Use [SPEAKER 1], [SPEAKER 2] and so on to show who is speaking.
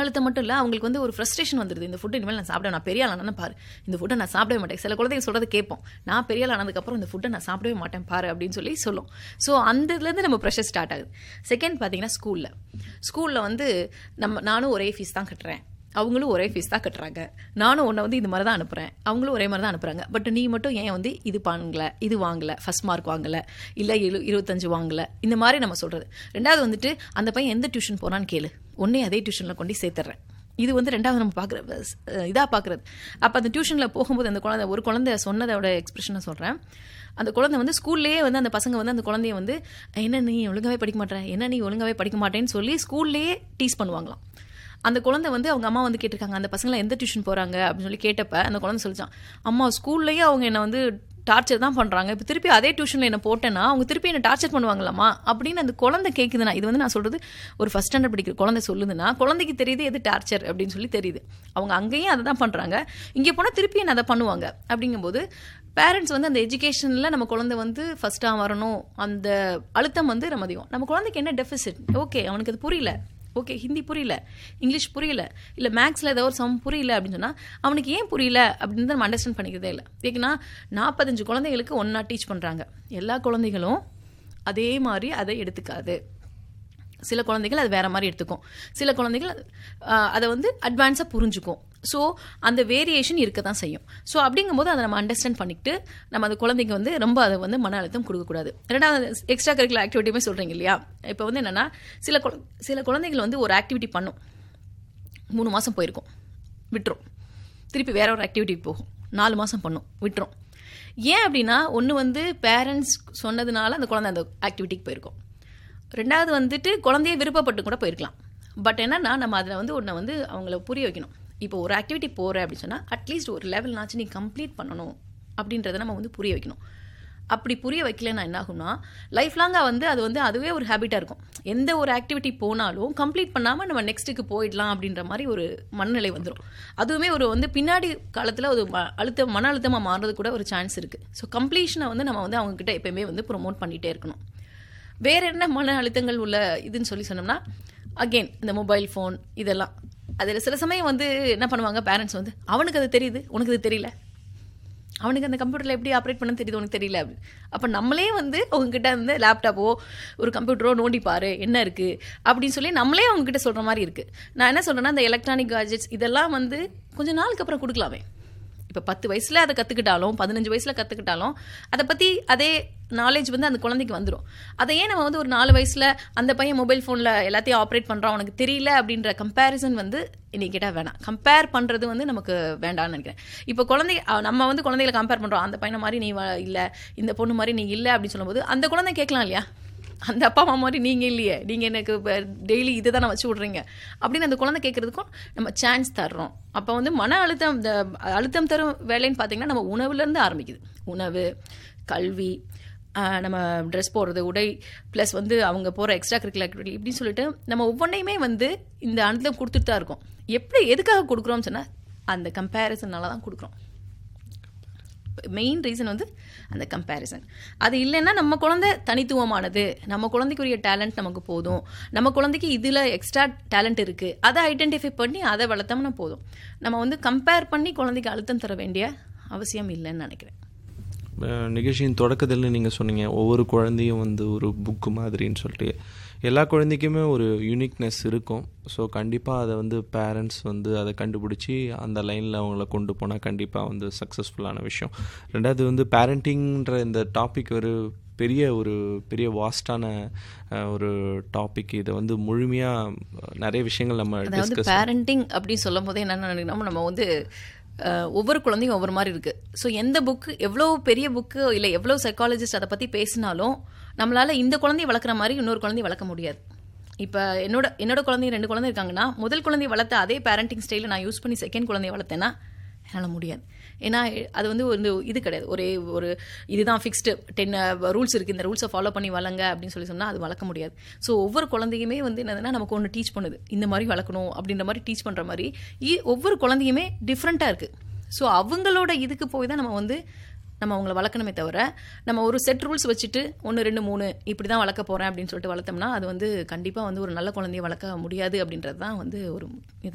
[SPEAKER 1] அழுத்தம் மட்டும் இல்லை அவங்களுக்கு வந்து ஒரு ஃப்ரஸ்ட்ரேஷன் வந்துருது இந்த ஃபுட்டு இனிமேல் நான் சாப்பிட நான் பெரிய ஆளானு பாரு இந்த ஃபுட்டை நான் சாப்பிடவே மாட்டேன் சில குழந்தைங்க சொல்கிறத கேட்போம் நான் பெரிய ஆள் ஆனதுக்கப்புறம் இந்த ஃபுட்டை நான் சாப்பிடவே மாட்டேன் பாரு அப்படின்னு சொல்லி சொல்லும் ஸோ அந்த இதுலேருந்து நம்ம ப்ரெஷர் ஸ்டார்ட் ஆகுது செகண்ட் பார்த்தீங்கன்னா ஸ்கூலில் ஸ்கூலில் வந்து நம்ம நானும் ஒரே ஃபீஸ் தான் கட்டுறேன் அவங்களும் ஒரே ஃபீஸ் தான் கட்டுறாங்க நானும் உன்னை வந்து இந்த மாதிரி தான் அனுப்புகிறேன் அவங்களும் ஒரே மாதிரி தான் அனுப்புகிறாங்க பட் நீ மட்டும் ஏன் வந்து இது பண்ணல இது வாங்கலை ஃபஸ்ட் மார்க் வாங்கலை இல்லை இரு இருபத்தஞ்சு வாங்கலை இந்த மாதிரி நம்ம சொல்கிறது ரெண்டாவது வந்துட்டு அந்த பையன் எந்த டியூஷன் போனான்னு கேளு உன்னே அதே டியூஷனில் கொண்டு சேர்த்துறேன் இது வந்து ரெண்டாவது நம்ம பார்க்குற இதாக பார்க்குறது அப்போ அந்த டியூஷனில் போகும்போது அந்த குழந்தை ஒரு குழந்தை சொன்னதோட எக்ஸ்பிரஷனை சொல்கிறேன் அந்த குழந்தை வந்து ஸ்கூல்லேயே வந்து அந்த பசங்க வந்து அந்த குழந்தைய வந்து என்ன நீ ஒழுங்காவே படிக்க மாட்டேன் என்ன நீ ஒழுங்காவே படிக்க மாட்டேன்னு சொல்லி ஸ்கூல்லேயே டீஸ் பண்ணுவாங்களாம் அந்த குழந்தை வந்து அவங்க அம்மா வந்து கேட்டிருக்காங்க அந்த பசங்களை எந்த டியூஷன் போகிறாங்க அப்படின்னு சொல்லி கேட்டப்ப அந்த குழந்தை சொல்லிச்சான் அம்மா ஸ்கூல்லேயே அவங்க என்னை வந்து டார்ச்சர் தான் பண்ணுறாங்க இப்போ திருப்பி அதே டியூஷனில் என்ன போட்டேன்னா அவங்க திருப்பி என்ன டார்ச்சர் பண்ணுவாங்களாமா அப்படின்னு அந்த குழந்தை கேட்குதுன்னா இது வந்து நான் சொல்கிறது ஒரு ஃபஸ்ட் ஸ்டாண்டர்ட் படிக்கிற குழந்தை சொல்லுதுன்னா குழந்தைக்கு தெரியுது எது டார்ச்சர் அப்படின்னு சொல்லி தெரியுது அவங்க அங்கேயும் அதை தான் பண்ணுறாங்க இங்கே போனால் திருப்பி என்ன அதை பண்ணுவாங்க அப்படிங்கும்போது பேரண்ட்ஸ் வந்து அந்த எஜுகேஷனில் நம்ம குழந்தை வந்து ஃபஸ்ட்டாக வரணும் அந்த அழுத்தம் வந்து நம்ம அதிகம் நம்ம குழந்தைக்கு என்ன டெஃபிசிட் ஓகே அவனுக்கு அது புரியல ஓகே ஹிந்தி புரியல இங்கிலீஷ் புரியல இல்லை மேக்ஸில் ஏதோ ஒரு சம் புரியல அப்படின்னு சொன்னால் அவனுக்கு ஏன் புரியல அப்படின்னு நம்ம அண்டர்ஸ்டாண்ட் பண்ணிக்கிறதே இல்லை ஏன்னா நாற்பத்தஞ்சு குழந்தைகளுக்கு ஒன்றா டீச் பண்ணுறாங்க எல்லா குழந்தைகளும் அதே மாதிரி அதை எடுத்துக்காது சில குழந்தைகள் அது வேற மாதிரி எடுத்துக்கும் சில குழந்தைகள் அதை வந்து அட்வான்ஸாக புரிஞ்சுக்கும் ஸோ அந்த வேரியேஷன் இருக்க தான் செய்யும் ஸோ அப்படிங்கும்போது அதை நம்ம அண்டர்ஸ்டாண்ட் பண்ணிக்கிட்டு நம்ம அந்த குழந்தைங்க வந்து ரொம்ப அதை வந்து மன அழுத்தம் கொடுக்கக்கூடாது ரெண்டாவது எக்ஸ்ட்ரா கரிக்குலர் ஆக்டிவிட்டியுமே சொல்கிறீங்க இல்லையா இப்போ வந்து என்னென்னா சில குழ சில குழந்தைகள் வந்து ஒரு ஆக்டிவிட்டி பண்ணும் மூணு மாதம் போயிருக்கும் விட்டுரும் திருப்பி வேற ஒரு ஆக்டிவிட்டி போகும் நாலு மாதம் பண்ணும் விட்டுரும் ஏன் அப்படின்னா ஒன்று வந்து பேரண்ட்ஸ் சொன்னதுனால அந்த குழந்தை அந்த ஆக்டிவிட்டிக்கு போயிருக்கும் ரெண்டாவது வந்துட்டு குழந்தைய விருப்பப்பட்டு கூட போயிருக்கலாம் பட் என்னன்னா நம்ம அதில் வந்து ஒன்றை வந்து அவங்கள புரிய வைக்கணும் இப்போ ஒரு ஆக்டிவிட்டி போகிற அப்படின்னு சொன்னால் அட்லீஸ்ட் ஒரு லெவல்னாச்சும் நீ கம்ப்ளீட் பண்ணணும் அப்படின்றத நம்ம வந்து புரிய வைக்கணும் அப்படி புரிய வைக்கலன்னா என்ன ஆகும்னா லைஃப் லாங்காக வந்து அது வந்து அதுவே ஒரு ஹேபிட்டாக இருக்கும் எந்த ஒரு ஆக்டிவிட்டி போனாலும் கம்ப்ளீட் பண்ணாமல் நம்ம நெக்ஸ்ட்டுக்கு போயிடலாம் அப்படின்ற மாதிரி ஒரு மனநிலை வந்துடும் அதுவுமே ஒரு வந்து பின்னாடி காலத்தில் ஒரு அழுத்த மன அழுத்தமாக மாறுறது கூட ஒரு சான்ஸ் இருக்குது ஸோ கம்ப்ளீஷனை வந்து நம்ம வந்து அவங்கக்கிட்ட எப்பயுமே வந்து ப்ரொமோட் பண்ணிகிட்டே இருக்கணும் வேற என்ன மன அழுத்தங்கள் உள்ள இதுன்னு சொல்லி சொன்னோம்னா அகெயின் இந்த மொபைல் ஃபோன் இதெல்லாம் அதில் சில சமயம் வந்து என்ன பண்ணுவாங்க பேரண்ட்ஸ் வந்து அவனுக்கு அது தெரியுது உனக்கு அது தெரியல அவனுக்கு அந்த கம்ப்யூட்டரில் எப்படி ஆப்ரேட் பண்ண தெரியுது உனக்கு தெரியல அப்படி அப்போ நம்மளே வந்து உங்ககிட்ட வந்து லேப்டாப்போ ஒரு கம்ப்யூட்டரோ நோண்டி பாரு என்ன இருக்குது அப்படின்னு சொல்லி நம்மளே அவங்ககிட்ட சொல்கிற மாதிரி இருக்குது நான் என்ன சொல்கிறேன்னா இந்த எலக்ட்ரானிக் கேஜெட்ஸ் இதெல்லாம் வந்து கொஞ்சம் நாளுக்கு அப்புறம் கொடுக்கலாமே இப்போ பத்து வயசில் அதை கற்றுக்கிட்டாலும் பதினஞ்சு வயசில் கற்றுக்கிட்டாலும் அதை பற்றி அதே நாலேஜ் வந்து அந்த குழந்தைக்கு வந்துடும் அதை ஏன் நம்ம வந்து ஒரு நாலு வயசில் அந்த பையன் மொபைல் ஃபோனில் எல்லாத்தையும் ஆப்ரேட் பண்ணுறான் உனக்கு தெரியல அப்படின்ற கம்பேரிசன் வந்து இன்னைக்கு கேட்டால் வேணாம் கம்பேர் பண்ணுறது வந்து நமக்கு வேண்டாம்னு நினைக்கிறேன் இப்போ குழந்தை நம்ம வந்து குழந்தைகளை கம்பேர் பண்ணுறோம் அந்த பையனை மாதிரி நீ இல்லை இந்த பொண்ணு மாதிரி நீ இல்லை அப்படின்னு சொல்லும்போது அந்த குழந்தை கேட்கலாம் இல்லையா அந்த அப்பா அம்மா மாதிரி நீங்கள் இல்லையே நீங்கள் எனக்கு டெய்லி இதை தானே வச்சு விட்றீங்க அப்படின்னு அந்த குழந்தை கேட்குறதுக்கும் நம்ம சான்ஸ் தர்றோம் அப்போ வந்து மன அழுத்தம் இந்த அழுத்தம் தரும் வேலைன்னு பார்த்தீங்கன்னா நம்ம உணவுலேருந்து ஆரம்பிக்குது உணவு கல்வி நம்ம ட்ரெஸ் போடுறது உடை ப்ளஸ் வந்து அவங்க போகிற எக்ஸ்ட்ரா கரிக்குலர் ஆக்டிவிட்டி இப்படின்னு சொல்லிட்டு நம்ம ஒவ்வொன்றையுமே வந்து இந்த அனுத்தம் கொடுத்துட்டு தான் இருக்கோம் எப்படி எதுக்காக கொடுக்குறோம்னு சொன்னால் அந்த கம்பேரிசனால தான் கொடுக்குறோம் மெயின் ரீசன் வந்து அந்த கம்பேரிசன் அது இல்லைன்னா நம்ம குழந்தை தனித்துவமானது நம்ம குழந்தைக்குரிய டேலண்ட் நமக்கு போதும் நம்ம குழந்தைக்கு இதில் எக்ஸ்ட்ரா டேலண்ட் இருக்குது அதை ஐடென்டிஃபை பண்ணி அதை வளர்த்தோம்னா போதும் நம்ம வந்து கம்பேர் பண்ணி குழந்தைக்கு அழுத்தம் தர வேண்டிய அவசியம் இல்லைன்னு நினைக்கிறேன்
[SPEAKER 2] நிகழ்ச்சியின் தொடக்கத்தில் நீங்கள் சொன்னீங்க ஒவ்வொரு குழந்தையும் வந்து ஒரு புக்கு மாதிரின்னு சொல்லிட்டு எல்லா குழந்தைக்குமே ஒரு யூனிக்னஸ் இருக்கும் ஸோ கண்டிப்பாக அதை வந்து பேரண்ட்ஸ் வந்து அதை கண்டுபிடிச்சி அந்த லைனில் அவங்கள கொண்டு போனால் கண்டிப்பாக வந்து சக்ஸஸ்ஃபுல்லான விஷயம் ரெண்டாவது வந்து பேரண்டிங்ன்ற இந்த டாபிக் ஒரு பெரிய ஒரு பெரிய வாஸ்டான ஒரு டாபிக் இதை வந்து முழுமையாக நிறைய விஷயங்கள் நம்ம
[SPEAKER 1] அதாவது பேரண்டிங் அப்படின்னு சொல்லும் போதே என்ன நினைக்கணும் நம்ம வந்து ஒவ்வொரு குழந்தையும் ஒவ்வொரு மாதிரி இருக்குது ஸோ எந்த புக்கு எவ்வளோ பெரிய புக்கு இல்லை எவ்வளோ சைக்காலஜிஸ்ட் அதை பற்றி பேசினாலும் நம்மளால் இந்த குழந்தைய வளர்க்குற மாதிரி இன்னொரு குழந்தைய வளர்க்க முடியாது இப்போ என்னோட என்னோட குழந்தைய ரெண்டு குழந்தை இருக்காங்கன்னா முதல் குழந்தைய வளர்த்த அதே பேரண்டிங் ஸ்டைலை நான் யூஸ் பண்ணி செகண்ட் குழந்தைய வளர்த்தேன்னா என்னால் முடியாது ஏன்னா அது வந்து ஒரு இது கிடையாது ஒரே ஒரு இதுதான் ஃபிக்ஸ்டு டென் ரூல்ஸ் இருக்குது இந்த ரூல்ஸை ஃபாலோ பண்ணி வளங்க அப்படின்னு சொல்லி சொன்னால் அது வளர்க்க முடியாது ஸோ ஒவ்வொரு குழந்தையுமே வந்து என்னதுன்னா நமக்கு ஒன்று டீச் பண்ணுது இந்த மாதிரி வளர்க்கணும் அப்படின்ற மாதிரி டீச் பண்ணுற மாதிரி ஒவ்வொரு குழந்தையுமே டிஃப்ரெண்ட்டாக இருக்குது ஸோ அவங்களோட இதுக்கு போய் தான் நம்ம வந்து நம்ம அவங்கள வளர்க்கணுமே தவிர நம்ம ஒரு செட் ரூல்ஸ் வச்சுட்டு ஒன்று ரெண்டு மூணு இப்படி தான் வளர்க்க போகிறேன் அப்படின்னு சொல்லிட்டு வளர்த்தோம்னா அது வந்து கண்டிப்பாக வந்து ஒரு நல்ல குழந்தைய வளர்க்க முடியாது அப்படின்றது தான் வந்து ஒரு இது